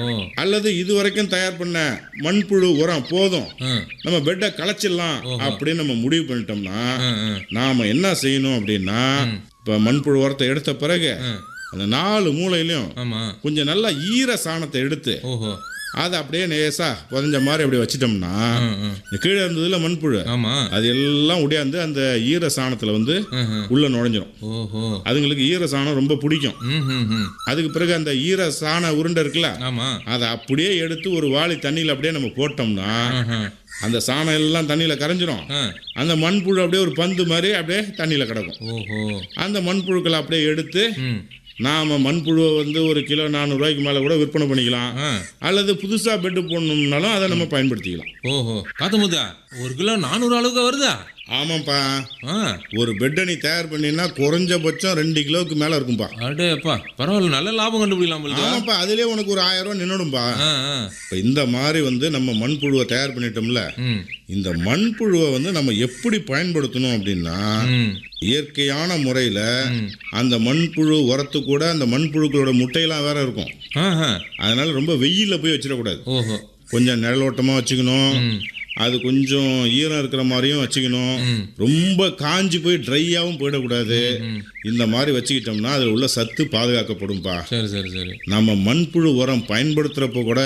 ஓ அல்லது இது வரைக்கும் தயார் பண்ண மண்புழு உரம் போதும் ஆ நம்ம பெட்டை களைச்சிடலாம் அப்படின்னு நம்ம முடிவு பண்ணிட்டோம்னா ஆ ஆ நாம என்ன செய்யணும் அப்படின்னா இப்போ மண்புழு உரத்தை எடுத்த பிறகு ஆ. அந்த நாலு மூலையிலையும் ஆமா கொஞ்சம் நல்லா ஈர சாணத்தை எடுத்து ஓஹோ அதை அப்படியே நேசா புதஞ்ச மாதிரி அப்படி வச்சிட்டோம்னா ஆ ஆ இந்த கீழே இருந்ததுல மண்புழு ஆமா அது எல்லாம் உடையாந்து அந்த ஈர சாணத்தில் வந்து ஆ ஆ உள்ள நுழைஞ்சிரும் ஓஹோ அதுங்களுக்கு ஈர சாணம் ரொம்ப பிடிக்கும் ம் ம் ம் அதுக்கு பிறகு அந்த ஈர சாண உருண்டை இருக்குல்ல ஆமா அதை அப்படியே எடுத்து ஒரு வாளி தண்ணியில் அப்படியே நம்ம போட்டோம்னா ஆஹா. அந்த சாணம் எல்லாம் தண்ணியில் கரைஞ்சிரும் ஆ அந்த மண்புழு அப்படியே ஒரு பந்து மாதிரி அப்படியே தண்ணியில் கிடக்கும் ஓஹோ அந்த மண்புழுக்களை அப்படியே எடுத்து ம் நாம் மண்புழுவை வந்து ஒரு கிலோ நானூறுரூவாய்க்கு மேலே கூட விற்பனை பண்ணிக்கலாம் ஆ அல்லது புதுசாக பெட்டு போடணும்னாலும் அதை நம்ம பயன்படுத்திக்கலாம் ஓஹோ காத்தமுதா ஒரு கிலோ நானூறு அளவுக்கு வருதா ஆமாப்பா ஆ ஒரு பெட்டை நீ தயார் பண்ணினா குறைஞ்சபட்சம் ரெண்டு கிலோவுக்கு மேலே இருக்கும்பா அடே அப்பா பரவாயில்ல நல்ல லாபம் கண்டுபிடிக்கலாம் போலுது. ஆமாப்பா அதுலேயே உனக்கு ஒரு ஆயிரம் ரூபா நின்றுடும்பா ஆ ஆ இப்போ இந்த மாதிரி வந்து நம்ம மண்புழுவை தயார் பண்ணிட்டோம்ல ம் இந்த மண்புழுவை வந்து நம்ம எப்படி பயன்படுத்தணும் அப்படின்னா ம் இயற்கையான முறையில் அந்த மண்புழு உரத்து கூட அந்த மண்புழுக்களோட முட்டையெல்லாம் வேற இருக்கும் ஆஹா அதனால ரொம்ப வெயிலில் போய் வச்சிடக்கூடாது ஓஹோ கொஞ்சம் நிழலோட்டமாக வச்சுக்கணும் ம் அது கொஞ்சம் ஈரம் இருக்கிற மாதிரியும் வச்சுக்கணும் ம். ரொம்ப காஞ்சி போய் ட்ரையாகவும் போயிடக்கூடாது ம் இந்த மாதிரி வச்சுக்கிட்டோம்னா அதில் உள்ள சத்து பாதுகாக்கப்படும்பா சரி சரி சரி நம்ம மண்புழு உரம் பயன்படுத்துகிறப்போ கூட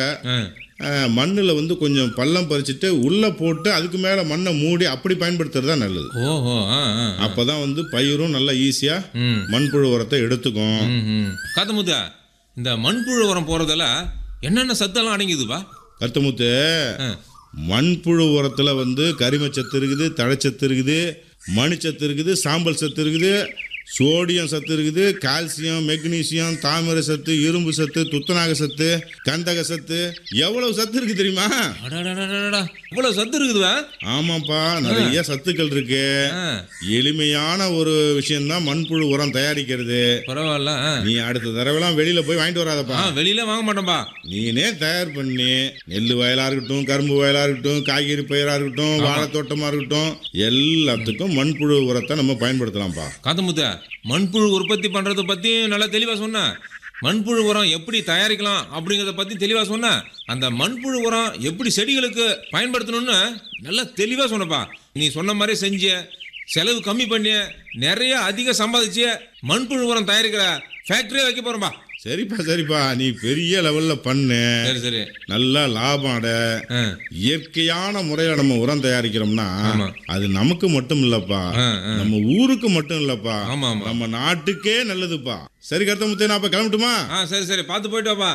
ஆ மண்ணில் வந்து கொஞ்சம் பள்ளம் பறிச்சுட்டு உள்ளே போட்டு அதுக்கு மேலே மண்ணை மூடி அப்படி பயன்படுத்துறது தான் நல்லது ஓஹோ ஆ ஆ அப்போ தான் வந்து பயிரும் நல்லா ஈஸியாக ம் மண்புழு உரத்தை எடுத்துக்கும் ம் ம் காத்தமுத்தா இந்த மண்புழு உரம் போறதுல என்னென்ன சத்தெல்லாம் அடங்கிதுப்பா கருத்தமுத்து ஆ மண்புழு உரத்தில் வந்து கரிமச்சத்து இருக்குது தழைச்சத்து இருக்குது மணிச்சத்து இருக்குது சாம்பல் சத்து இருக்குது சோடியம் சத்து இருக்குது கால்சியம் மெக்னீசியம் தாமிர சத்து இரும்பு சத்து துத்தநாக சத்து கந்தக சத்து எவ்வளவு சத்து இருக்கு தெரியுமா அடடடடடா இவ்வளவு சத்து இருக்குதுவா ஆமாப்பா நிறைய சத்துக்கள் இருக்கு ஆ எளிமையான ஒரு விஷயம்தான் மண்புழு உரம் தயாரிக்கிறது பரவாயில்ல ஆ. நீ அடுத்த தடவைலாம் வெளியில போய் வாங்கிட்டு வராதப்பா ஆ வெளியில வாங்க மாட்டோம்பா நீனே தயார் பண்ணி நெல் வயலா இருக்கட்டும் கரும்பு வயலா இருக்கட்டும் காய்கறி பயிரா இருக்கட்டும் வாழைத்தோட்டமா இருக்கட்டும் எல்லாத்துக்கும் மண்புழு உரத்தை நம்ம பயன்படுத்தலாம்ப்பா காத்தமுத்த மண்புழு உற்பத்தி பண்றத பத்தி நல்லா தெளிவா சொன்ன மண்புழு உரம் எப்படி தயாரிக்கலாம் அப்படிங்கறத பத்தி தெளிவா சொன்ன அந்த மண்புழு உரம் எப்படி செடிகளுக்கு பயன்படுத்தணும்னு நல்லா தெளிவா சொன்னப்பா நீ சொன்ன மாதிரி செஞ்ச செலவு கம்மி பண்ணி நிறைய அதிக சம்பாதிச்சு மண்புழு உரம் தயாரிக்கிற ஃபேக்டரியே வைக்க போறோம்பா சரிப்பா சரிப்பா நீ பெரிய லெவல்ல பண்ணு சரி சரி நல்லா லாபம் அட ஆ இயற்கையான முறையில நம்ம உரம் தயாரிக்கிறோம்னா ஆமா. அது நமக்கு மட்டும் இல்லப்பா ஆ, ஆ. நம்ம ஊருக்கு மட்டும் இல்லப்பா ஆமா ஆமா நம்ம நாட்டுக்கே நல்லதுப்பா சரி கருத்தமுத்தே நான் அப்ப கிளம்பட்டுமா ஆ சரி சரி பார்த்து போயிட்டு வாப்பா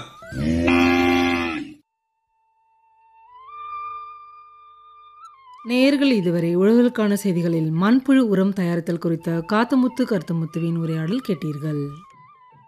நேயர்கள் இதுவரை உழவர்களுக்கான செய்திகளில் மண்புழு உரம் தயாரித்தல் குறித்த காத்தமுத்து கருத்தமுத்துவின் உரையாடல் கேட்டீர்கள்